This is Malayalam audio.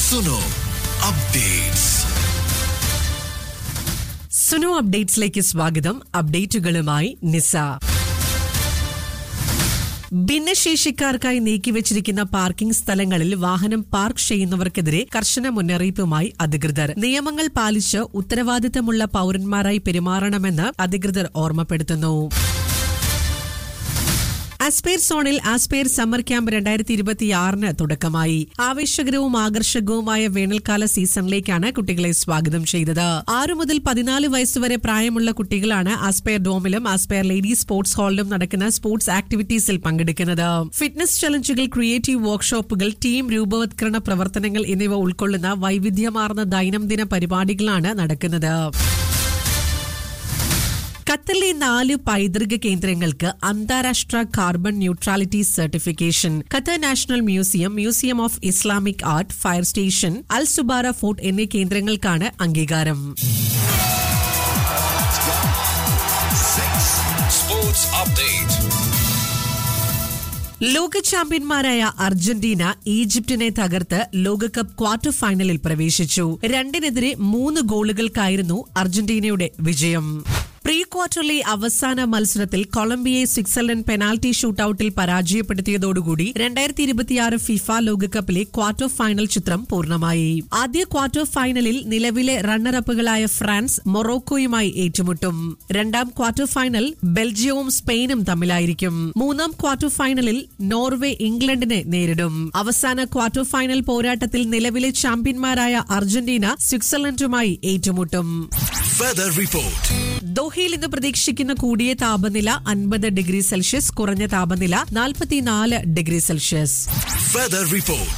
സുനോ അപ്ഡേറ്റ്സ് സുനു അപ്ഡേറ്റ്സിലേക്ക് സ്വാഗതം അപ്ഡേറ്റുകളുമായി നിസ ഭിന്നശേഷിക്കാർക്കായി നീക്കിവച്ചിരിക്കുന്ന പാർക്കിംഗ് സ്ഥലങ്ങളിൽ വാഹനം പാർക്ക് ചെയ്യുന്നവർക്കെതിരെ കർശന മുന്നറിയിപ്പുമായി അധികൃതർ നിയമങ്ങൾ പാലിച്ച് ഉത്തരവാദിത്തമുള്ള പൌരന്മാരായി പെരുമാറണമെന്ന് അധികൃതർ ഓർമ്മപ്പെടുത്തുന്നു ആസ്പെയർ സോണിൽ ആസ്പെയർ സമ്മർ ക്യാമ്പ് രണ്ടായിരത്തി ഇരുപത്തിയാറിന് തുടക്കമായി ആവേശകരവും ആകർഷകവുമായ വേനൽക്കാല സീസണിലേക്കാണ് കുട്ടികളെ സ്വാഗതം ചെയ്തത് ആറു മുതൽ പതിനാല് വയസ്സുവരെ പ്രായമുള്ള കുട്ടികളാണ് ആസ്പെയർ ഡോമിലും ആസ്പെയർ ലേഡീസ് സ്പോർട്സ് ഹാളിലും നടക്കുന്ന സ്പോർട്സ് ആക്ടിവിറ്റീസിൽ പങ്കെടുക്കുന്നത് ഫിറ്റ്നസ് ചലഞ്ചുകൾ ക്രിയേറ്റീവ് വർക്ക്ഷോപ്പുകൾ ടീം രൂപവത്കരണ പ്രവർത്തനങ്ങൾ എന്നിവ ഉൾക്കൊള്ളുന്ന വൈവിധ്യമാർന്ന ദൈനംദിന പരിപാടികളാണ് നടക്കുന്നത് ഖത്തറിലെ നാല് പൈതൃക കേന്ദ്രങ്ങൾക്ക് അന്താരാഷ്ട്ര carbon neutrality certification Qatar national museum museum of Islamic art fire station Al Zubara fort എന്നീ കേന്ദ്രങ്ങൾക്കാണ് അംഗീകാരം സ്പോർട്സ് അപ്ഡേറ്റ് ലോക ചാമ്പ്യന്മാരായ അർജന്റീന ഈജിപ്തിനെ തകർത്ത് ലോകകപ്പ് ക്വാർട്ടർ ഫൈനലിൽ പ്രവേശിച്ചു രണ്ടിനെതിരെ മൂന്ന് ഗോളുകൾക്കായിരുന്നു അർജന്റീനയുടെ വിജയം പ്രീ ക്വാർട്ടറിലെ അവസാന മത്സരത്തിൽ കൊളംബിയയെ സ്വിറ്റ്സർലൻഡ് പെനാൽറ്റി ഷൂട്ടൌട്ടിൽ പരാജയപ്പെടുത്തിയതോടുകൂടി രണ്ടായിരത്തി ഇരുപത്തിയാറ് ഫിഫ ലോകകപ്പിലെ ക്വാർട്ടർ ഫൈനൽ ചിത്രം പൂർണ്ണമായി ആദ്യ ക്വാർട്ടർ ഫൈനലിൽ നിലവിലെ റണ്ണറപ്പുകളായ ഫ്രാൻസ് മൊറോക്കോയുമായി ഏറ്റുമുട്ടും രണ്ടാം ക്വാർട്ടർ ഫൈനൽ ബെൽജിയവും സ്പെയിനും തമ്മിലായിരിക്കും മൂന്നാം ക്വാർട്ടർ ഫൈനലിൽ നോർവേ ഇംഗ്ലണ്ടിനെ നേരിടും അവസാന ക്വാർട്ടർ ഫൈനൽ പോരാട്ടത്തിൽ നിലവിലെ ചാമ്പ്യന്മാരായ അർജന്റീന സ്വിറ്റ്സർലൻഡുമായി ഏറ്റുമുട്ടും വെദർ റിപ്പോർട്ട് ദോഹയിൽ ഇന്ന് പ്രതീക്ഷിക്കുന്ന കൂടിയ താപനില അൻപത് ഡിഗ്രി സെൽഷ്യസ് കുറഞ്ഞ താപനില നാൽപ്പത്തിനാല് ഡിഗ്രി സെൽഷ്യസ് വെദർ റിപ്പോർട്ട്